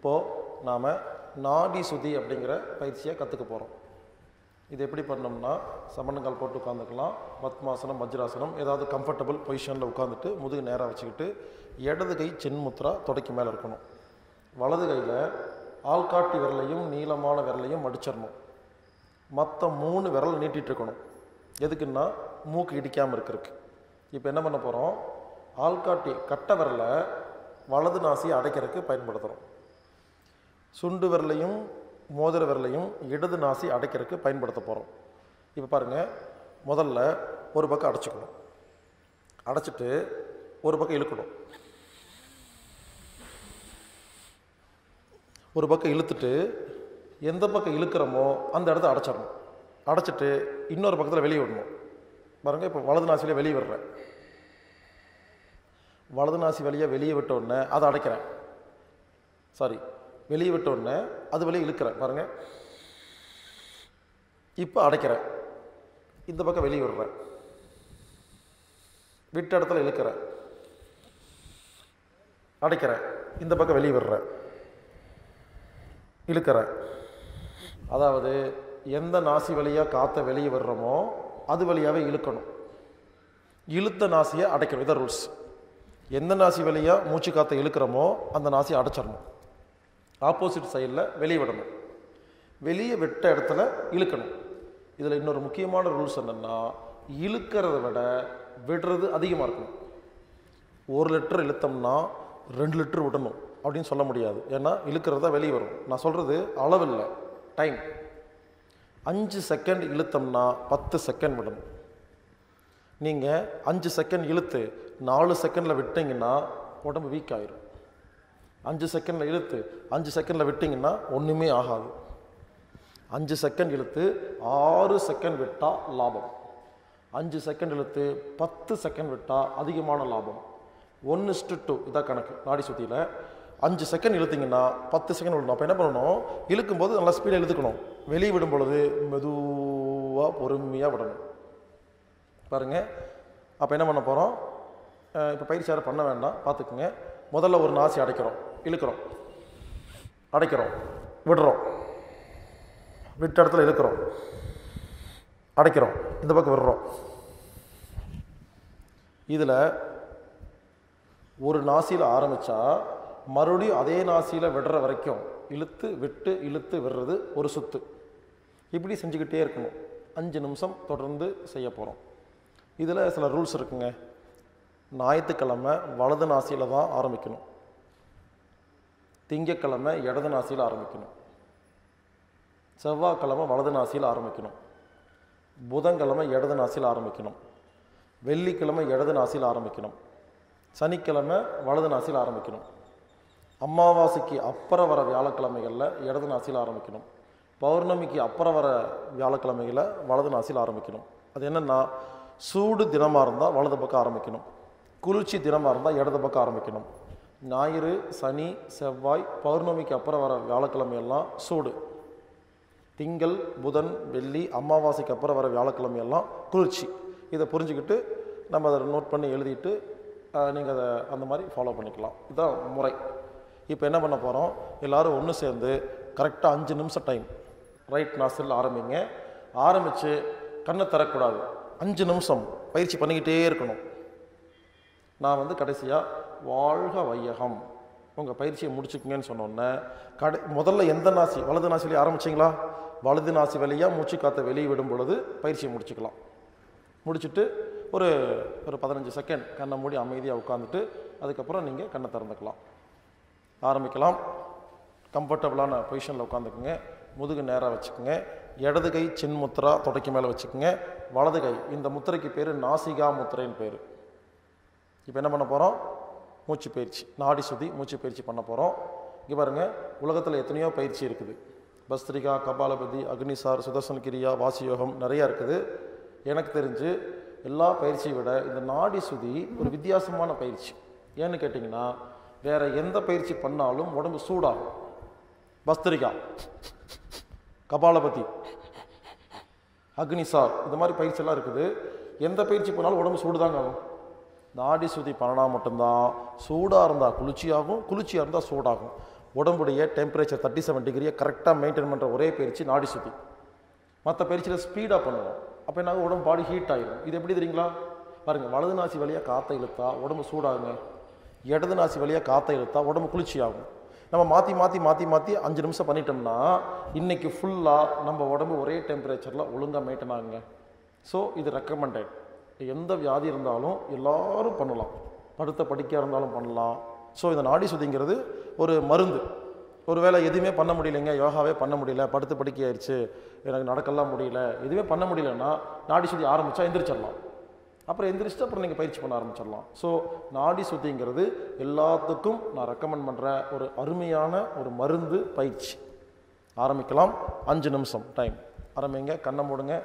இப்போது நாம் நாடி சுதி அப்படிங்கிற பயிற்சியை கற்றுக்க போகிறோம் இது எப்படி பண்ணோம்னா சமணங்கால் போட்டு உட்காந்துக்கலாம் பத்மாசனம் வஜ்ராசனம் ஏதாவது கம்ஃபர்டபுள் பொசிஷனில் உட்காந்துட்டு முதுகு நேராக வச்சுக்கிட்டு இடது கை சின்முத்ரா தொடைக்கு மேலே இருக்கணும் வலது கையில் ஆள்காட்டி விரலையும் நீளமான விரலையும் மடிச்சிடணும் மற்ற மூணு விரல் நீட்டிட்டு இருக்கணும் எதுக்குன்னா மூக்கு இடிக்காமல் இருக்கிறதுக்கு இப்போ என்ன பண்ண போகிறோம் ஆள்காட்டி கட்டை விரலை வலது நாசியை அடைக்கிறதுக்கு பயன்படுத்துகிறோம் சுண்டு விரலையும் மோதிர விரலையும் இடது நாசி அடைக்கிறதுக்கு பயன்படுத்த போகிறோம் இப்போ பாருங்கள் முதல்ல ஒரு பக்கம் அடைச்சிக்கணும் அடைச்சிட்டு ஒரு பக்கம் இழுக்கணும் ஒரு பக்கம் இழுத்துட்டு எந்த பக்கம் இழுக்கிறோமோ அந்த இடத்த அடைச்சிடணும் அடைச்சிட்டு இன்னொரு பக்கத்தில் வெளியே விடணும் பாருங்கள் இப்போ வலது நாசியில் வெளியே விடுறேன் வலது நாசி வழியாக வெளியே விட்ட உடனே அதை அடைக்கிறேன் சாரி வெளியே விட்ட உடனே அது வெளியே இழுக்கிறேன் பாருங்கள் இப்போ அடைக்கிறேன் இந்த பக்கம் வெளியே விடுறேன் விட்ட இடத்துல இழுக்கிறேன் அடைக்கிறேன் இந்த பக்கம் வெளியே விடுறேன் இழுக்கிறேன் அதாவது எந்த நாசி வழியாக காற்றை வெளியே விடுறோமோ அது வழியாகவே இழுக்கணும் இழுத்த நாசியை அடைக்கணும் இதான் ரூல்ஸ் எந்த நாசி வழியாக மூச்சு காற்றை இழுக்கிறோமோ அந்த நாசியை அடைச்சிடணும் ஆப்போசிட் சைடில் வெளியே விடணும் வெளியே விட்ட இடத்துல இழுக்கணும் இதில் இன்னொரு முக்கியமான ரூல்ஸ் என்னென்னா இழுக்கிறத விட விடுறது அதிகமாக இருக்கணும் ஒரு லிட்டர் இழுத்தோம்னா ரெண்டு லிட்டர் விடணும் அப்படின்னு சொல்ல முடியாது ஏன்னா இழுக்கிறது தான் வெளியே வரும் நான் சொல்கிறது அளவில்லை டைம் அஞ்சு செகண்ட் இழுத்தோம்னா பத்து செகண்ட் விடணும் நீங்கள் அஞ்சு செகண்ட் இழுத்து நாலு செகண்டில் விட்டீங்கன்னா உடம்பு வீக் ஆயிரும் அஞ்சு செகண்டில் இழுத்து அஞ்சு செகண்டில் விட்டிங்கன்னா ஒன்றுமே ஆகாது அஞ்சு செகண்ட் இழுத்து ஆறு செகண்ட் விட்டால் லாபம் அஞ்சு செகண்ட் இழுத்து பத்து செகண்ட் விட்டால் அதிகமான லாபம் ஒன்று இஸ்டு டூ இதான் கணக்கு நாடி சுத்தியில் அஞ்சு செகண்ட் இழுத்தீங்கன்னா பத்து செகண்ட் விடணும் அப்போ என்ன பண்ணணும் இழுக்கும்போது நல்லா ஸ்பீடாக இழுத்துக்கணும் வெளியே விடும் பொழுது மெதுவாக பொறுமையாக விடணும் பாருங்க அப்போ என்ன பண்ண போகிறோம் இப்போ பயிற்சி யாரும் பண்ண வேண்டாம் பார்த்துக்குங்க முதல்ல ஒரு நாசி அடைக்கிறோம் இழுக்கிறோம் அடைக்கிறோம் விடுறோம் விட்ட இடத்துல இழுக்கிறோம் அடைக்கிறோம் இந்த பக்கம் விடுறோம் இதில் ஒரு நாசியில் ஆரம்பித்தா மறுபடியும் அதே நாசியில் விடுற வரைக்கும் இழுத்து விட்டு இழுத்து விடுறது ஒரு சுத்து இப்படி செஞ்சுக்கிட்டே இருக்கணும் அஞ்சு நிமிஷம் தொடர்ந்து செய்ய போகிறோம் இதில் சில ரூல்ஸ் இருக்குங்க ஞாயிற்றுக்கிழமை வலது நாசியில் தான் ஆரம்பிக்கணும் திங்கக்கிழமை இடது நாசியில் ஆரம்பிக்கணும் செவ்வாய்க்கிழமை வலது நாசியில் ஆரம்பிக்கணும் புதன்கிழமை இடது நாசியில் ஆரம்பிக்கணும் வெள்ளிக்கிழமை இடது நாசியில் ஆரம்பிக்கணும் சனிக்கிழமை வலது நாசியில் ஆரம்பிக்கணும் அமாவாசைக்கு அப்புறம் வர வியாழக்கிழமைகளில் இடது நாசியில் ஆரம்பிக்கணும் பௌர்ணமிக்கு அப்புறம் வர வியாழக்கிழமைகளில் வலது நாசியில் ஆரம்பிக்கணும் அது என்னென்னா சூடு தினமாக இருந்தால் வலது பக்கம் ஆரம்பிக்கணும் குளிர்ச்சி தினமாக இருந்தால் இடது பக்கம் ஆரம்பிக்கணும் ஞாயிறு சனி செவ்வாய் பௌர்ணமிக்கு அப்புறம் வர வியாழக்கிழமையெல்லாம் சூடு திங்கள் புதன் வெள்ளி அமாவாசைக்கு அப்புறம் வர வியாழக்கிழமையெல்லாம் குளிர்ச்சி இதை புரிஞ்சுக்கிட்டு நம்ம அதை நோட் பண்ணி எழுதிட்டு நீங்கள் அதை அந்த மாதிரி ஃபாலோ பண்ணிக்கலாம் இதுதான் முறை இப்போ என்ன பண்ண போகிறோம் எல்லோரும் ஒன்று சேர்ந்து கரெக்டாக அஞ்சு நிமிஷம் டைம் ரைட் நாசில் ஆரம்பிங்க ஆரம்பித்து கண்ணை தரக்கூடாது அஞ்சு நிமிஷம் பயிற்சி பண்ணிக்கிட்டே இருக்கணும் நான் வந்து கடைசியாக வாழ்க வையகம் உங்கள் பயிற்சியை முடிச்சுக்குங்கன்னு சொன்னோன்னே கடை முதல்ல எந்த நாசி வலது நாசிலே ஆரம்பிச்சிங்களா வலது நாசி வழியாக மூச்சு காற்றை வெளியே விடும் பொழுது பயிற்சியை முடிச்சுக்கலாம் முடிச்சுட்டு ஒரு ஒரு பதினஞ்சு செகண்ட் கண்ணை மூடி அமைதியாக உட்காந்துட்டு அதுக்கப்புறம் நீங்கள் கண்ணை திறந்துக்கலாம் ஆரம்பிக்கலாம் கம்ஃபர்டபுளான பொசிஷனில் உட்காந்துக்குங்க முதுகு நேராக வச்சுக்கோங்க இடது கை சின் முத்திரா தொடக்கி மேலே வச்சுக்கோங்க வலது கை இந்த முத்திரைக்கு பேர் நாசிகா முத்திரைன்னு பேர் இப்போ என்ன பண்ண போகிறோம் மூச்சு பயிற்சி நாடி சுதி மூச்சு பயிற்சி பண்ண போகிறோம் இங்கே பாருங்கள் உலகத்தில் எத்தனையோ பயிற்சி இருக்குது பஸ்திரிகா கபாலபதி அக்னிசார் சுதர்சன் கிரியா வாசியோகம் நிறையா இருக்குது எனக்கு தெரிஞ்சு எல்லா பயிற்சியை விட இந்த நாடி சுதி ஒரு வித்தியாசமான பயிற்சி ஏன்னு கேட்டிங்கன்னா வேறு எந்த பயிற்சி பண்ணாலும் உடம்பு சூடாகும் பஸ்திரிகா கபாலபதி அக்னிசார் இந்த மாதிரி பயிற்சியெல்லாம் இருக்குது எந்த பயிற்சி பண்ணாலும் உடம்பு சூடுதாங்க ஆகும் நாடி சுதி பண்ணனா மட்டும்தான் சூடாக இருந்தால் குளிர்ச்சியாகும் குளிர்ச்சியாக இருந்தால் சூடாகும் உடம்புடைய டெம்பரேச்சர் தேர்ட்டி செவன் டிகிரியை கரெக்டாக மெயின்டைன் பண்ணுற ஒரே பயிற்சி நாடி சுத்தி மற்ற பயிற்சியில் ஸ்பீடாக பண்ணுவோம் அப்போ என்ன ஆகும்? உடம்பு பாடி ஹீட் ஆயிடும் இது எப்படி தெரியுங்களா பாருங்க வலது நாசி வழியாக காற்றை இழுத்தா உடம்பு சூடாகுங்க இடது நாசி வழியாக காற்றை இழுத்தா உடம்பு குளிர்ச்சி ஆகும் நம்ம மாற்றி மாற்றி மாற்றி மாற்றி அஞ்சு நிமிஷம் பண்ணிட்டோம்னா இன்னைக்கு ஃபுல்லாக நம்ம உடம்பு ஒரே டெம்பரேச்சரில் ஒழுங்காக மெயின்டைன் ஆகுங்க ஸோ இது ரெக்கமெண்டட் எந்த வியாதி இருந்தாலும் எல்லாரும் பண்ணலாம் படுத்த படிக்க இருந்தாலும் பண்ணலாம் ஸோ இந்த நாடி சுத்திங்கிறது ஒரு மருந்து ஒருவேளை எதுவுமே பண்ண முடியலைங்க யோகாவே பண்ண முடியல படுத்து படுக்கை ஆயிடுச்சு எனக்கு நடக்கலாம் முடியல எதுவுமே பண்ண முடியலன்னா நாடி சுத்தி ஆரம்பிச்சா எந்திரிச்சிடலாம் அப்புறம் எந்திரிச்சிட்டு அப்புறம் நீங்கள் பயிற்சி பண்ண ஆரம்பிச்சிடலாம் ஸோ நாடி சுத்திங்கிறது எல்லாத்துக்கும் நான் ரெக்கமெண்ட் பண்ணுற ஒரு அருமையான ஒரு மருந்து பயிற்சி ஆரம்பிக்கலாம் அஞ்சு நிமிஷம் டைம் ஆரம்பிங்க கண்ணை மூடுங்க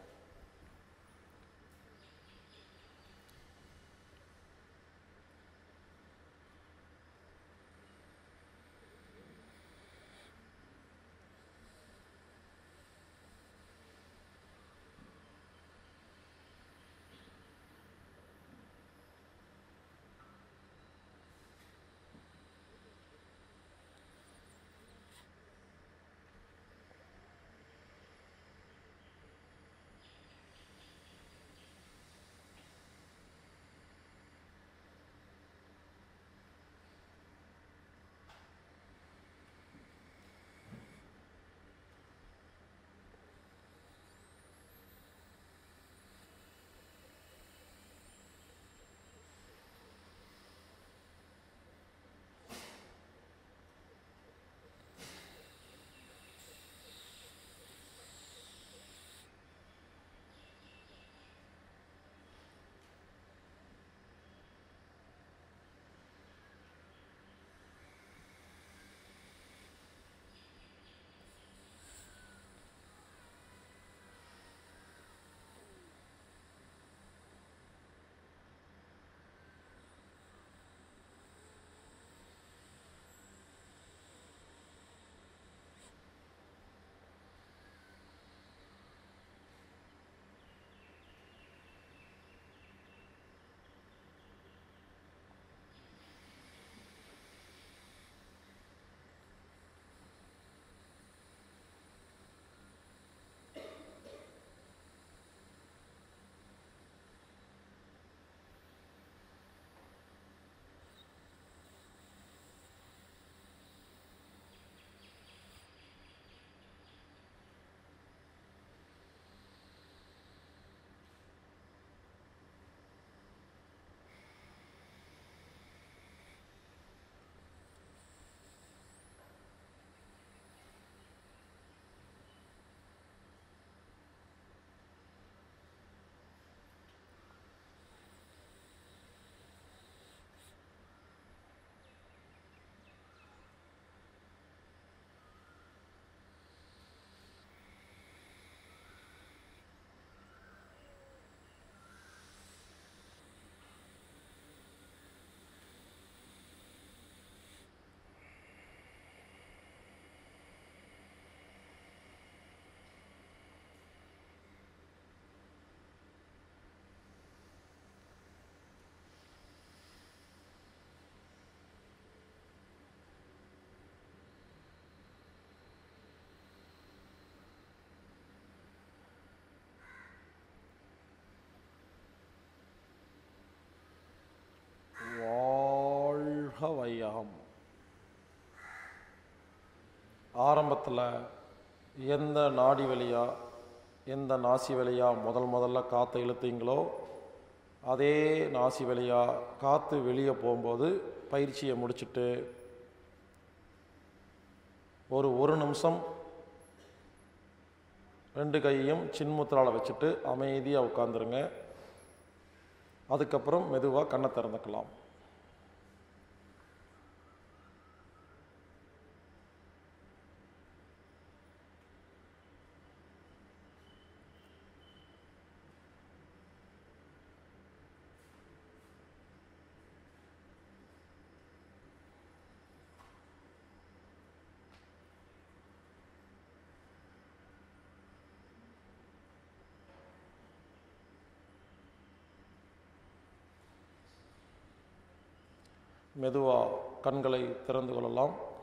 வாழ்க வையகம் ஆரம்பத்தில் எந்த நாடி வழியா எந்த நாசி வழியா முதல் முதல்ல காற்றை இழுத்தீங்களோ அதே நாசி வழியா காற்று வெளியே போகும்போது பயிற்சியை முடிச்சுட்டு ஒரு ஒரு நிமிஷம் ரெண்டு கையையும் சின்முத்திரால வச்சுட்டு அமைதியாக உட்காந்துருங்க அதுக்கப்புறம் மெதுவாக கண்ணை திறந்துக்கலாம் மெதுவாக கண்களை திறந்து கொள்ளலாம்